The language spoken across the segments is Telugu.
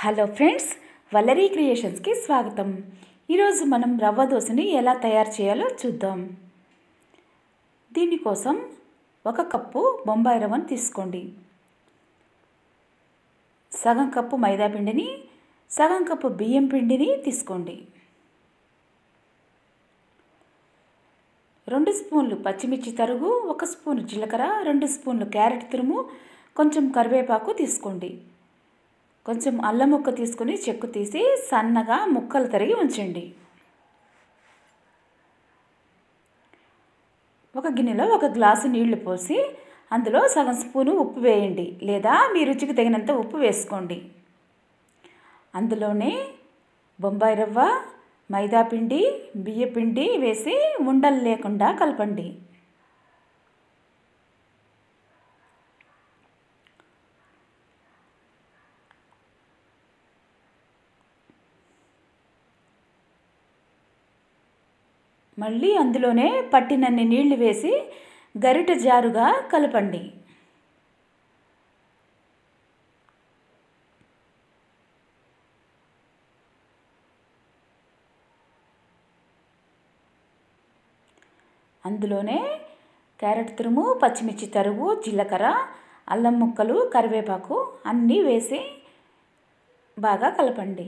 హలో ఫ్రెండ్స్ వల్లరీ క్రియేషన్స్కి స్వాగతం ఈరోజు మనం రవ్వ దోశని ఎలా తయారు చేయాలో చూద్దాం దీనికోసం ఒక కప్పు బొంబాయి రవ్వను తీసుకోండి సగం కప్పు మైదా పిండిని సగం కప్పు బియ్యం పిండిని తీసుకోండి రెండు స్పూన్లు పచ్చిమిర్చి తరుగు ఒక స్పూన్ జీలకర్ర రెండు స్పూన్లు క్యారెట్ తురుము కొంచెం కరివేపాకు తీసుకోండి కొంచెం అల్లం ముక్క తీసుకుని చెక్కు తీసి సన్నగా ముక్కలు తరిగి ఉంచండి ఒక గిన్నెలో ఒక గ్లాసు నీళ్లు పోసి అందులో సగం స్పూను ఉప్పు వేయండి లేదా మీ రుచికి తగినంత ఉప్పు వేసుకోండి అందులోనే బొంబాయి రవ్వ మైదా పిండి బియ్య పిండి వేసి ఉండలు లేకుండా కలపండి మళ్ళీ అందులోనే పట్టినన్ని నీళ్లు వేసి గరిట జారుగా కలపండి అందులోనే క్యారెట్ తురుము పచ్చిమిర్చి తరుగు జీలకర్ర అల్లం ముక్కలు కరివేపాకు అన్నీ వేసి బాగా కలపండి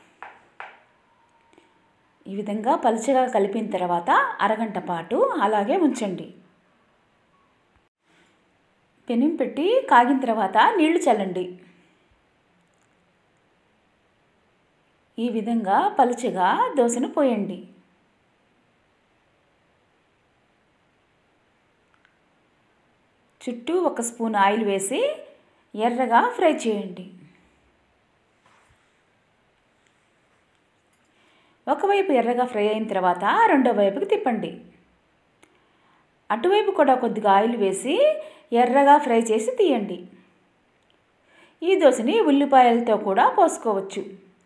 ఈ విధంగా పలుచగా కలిపిన తర్వాత అరగంట పాటు అలాగే ఉంచండి పెనం పెట్టి కాగిన తర్వాత నీళ్లు చల్లండి ఈ విధంగా పలుచగా దోశను పోయండి చుట్టూ ఒక స్పూన్ ఆయిల్ వేసి ఎర్రగా ఫ్రై చేయండి ఒకవైపు ఎర్రగా ఫ్రై అయిన తర్వాత రెండో వైపుకి తిప్పండి అటువైపు కూడా కొద్దిగా ఆయిల్ వేసి ఎర్రగా ఫ్రై చేసి తీయండి ఈ దోశని ఉల్లిపాయలతో కూడా పోసుకోవచ్చు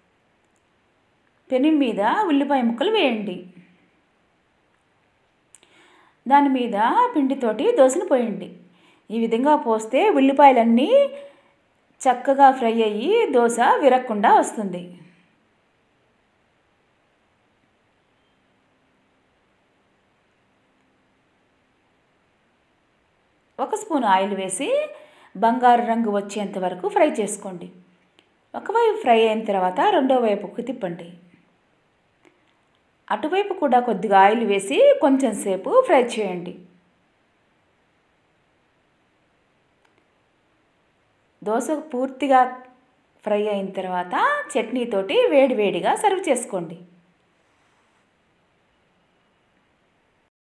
పెనం మీద ఉల్లిపాయ ముక్కలు వేయండి దాని మీద పిండితోటి దోశను పోయండి ఈ విధంగా పోస్తే ఉల్లిపాయలన్నీ చక్కగా ఫ్రై అయ్యి దోశ విరక్కుండా వస్తుంది ఒక స్పూన్ ఆయిల్ వేసి బంగారు రంగు వచ్చేంత వరకు ఫ్రై చేసుకోండి ఒకవైపు ఫ్రై అయిన తర్వాత రెండో వైపుకు తిప్పండి అటువైపు కూడా కొద్దిగా ఆయిల్ వేసి కొంచెం సేపు ఫ్రై చేయండి దోశ పూర్తిగా ఫ్రై అయిన తర్వాత చట్నీతోటి వేడివేడిగా సర్వ్ చేసుకోండి